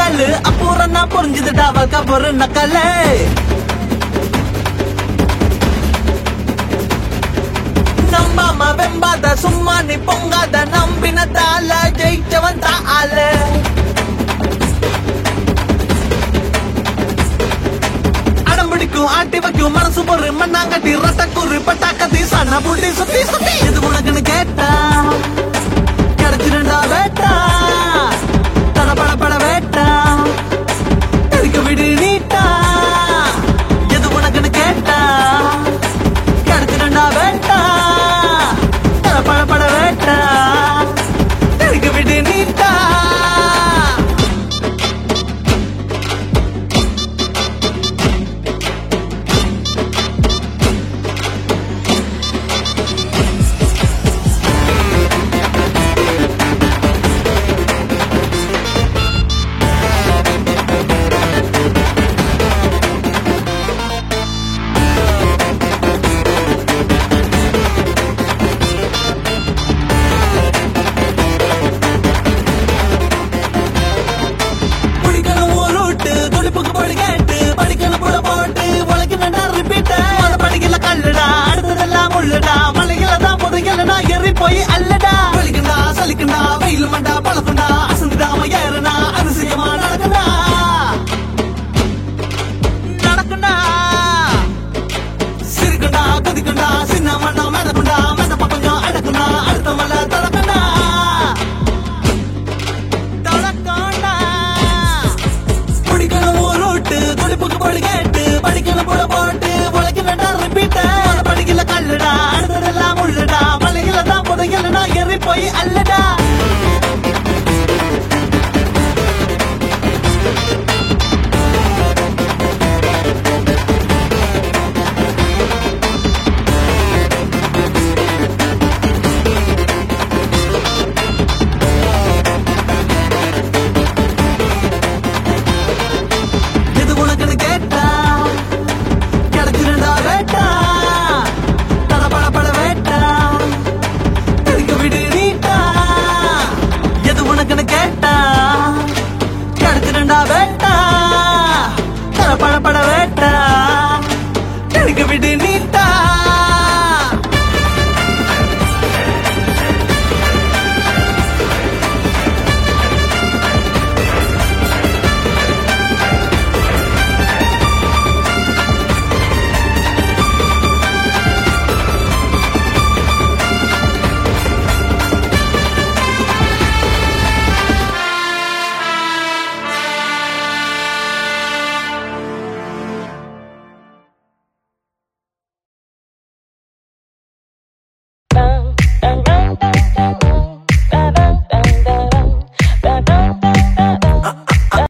கேளு அப்புறம் நான் புரிஞ்சுதுடா வாழ்க்கை ஒரு நக்கலே நம்பாம வெம்பாத சும்மா நீ பொங்காத நம்பினதால ஜெயிச்சவன் தான் ஆளு அடம் பிடிக்கும் ஆட்டி வைக்கும் மனசு பொறு மண்ணாங்கட்டி ரத்தக்கூறு பட்டாக்கத்தி சண்ண புள்ளி சுத்தி சுத்தி இது உனக்குன்னு கேட்டா கிடைச்சிருந்தா வேட்டா தடபட பட வேட்டா தெரிக்க விடு நீட்டா எது உனக்குன்னு கேட்டா கிடைச்சிருந்தா வேட்டா தடபட பட வேட்டா தெரிக்க விடு நீட்டா குடிக்கணும் ஒரு ரூட்டு துடிப்புக்கு போடு கேட்டு படிக்கணும் புட போட்டு உழைக்கணும்டா ரிப்பீட் மத படிக்கல கல்லுடா அடுத்ததெல்லாம் முள்ளுடா மலையில தான் புதையலடா எறி போய் அல்லடா வலிக்கண்டா சலிக்கண்டா வெயில் மண்டா பழக்கண்டா அசந்துடாம ஏறுனா அதிசயமா நடக்கண்டா நடக்கண்டா சிரிக்கண்டா குதிக்கண்டா சின்ன மண்ணா மிதக்கண்டா மிதப்ப கொஞ்சம் அடக்கண்டா அடுத்த மலை தடக்கண்டா தடக்கண்டா குடிக்கணும் ஒரு ரூட்டு துடிப்புக்கு போடு கேட்டு படிக்கணும் போட போட்டு உழைக்கணும்டா ரிப்பீட் படிக்கல கல்லுடா அடுத்ததெல்லாம் முள்ளுடா மலையில தான் புதையலடா எறி போய் அல்லடா